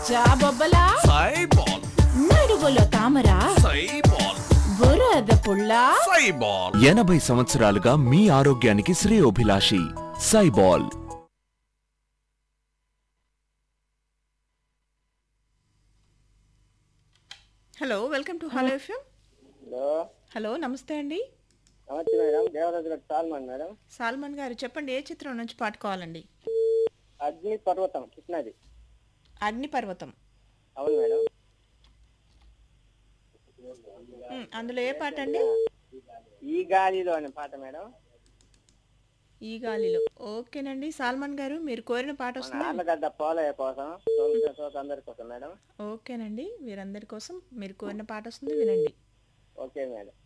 జాబొబ్బలా సైబాల్ నడుగులో తామరా సైబాల్ బురద పుల్లా సైబాల్ ఎనభై సంవత్సరాలుగా మీ ఆరోగ్యానికి శ్రేయోభిలాషి సైబాల్ hello welcome to hello FM hello hello నమస్తే అండి నమస్తే మేడం దేవరాజు గారు సాల్మన్ మేడం సాల్మన్ గారు చెప్పండి ఏ చిత్రం నుంచి పాట కావాలండి అగ్ని పర్వతం కృష్ణాది అగ్ని పర్వతం అవును మేడం ఉమ్, అందులో ఏ పాట అండి ఈ గాలిలో అనే పాట మేడం ఈ గాలిలో ఓకేనండి సాల్మన్ గారు మీరు కోరిన పాట మన వస్తుంది ఆళ్ళగడ్డ పోలయ్య కోసం సోమ సోత అందరి కోసం మేడం ఓకేనండి వీరందరి కోసం మీరు కోరిన పాట వస్తుంది వినండి ఓకే మేడం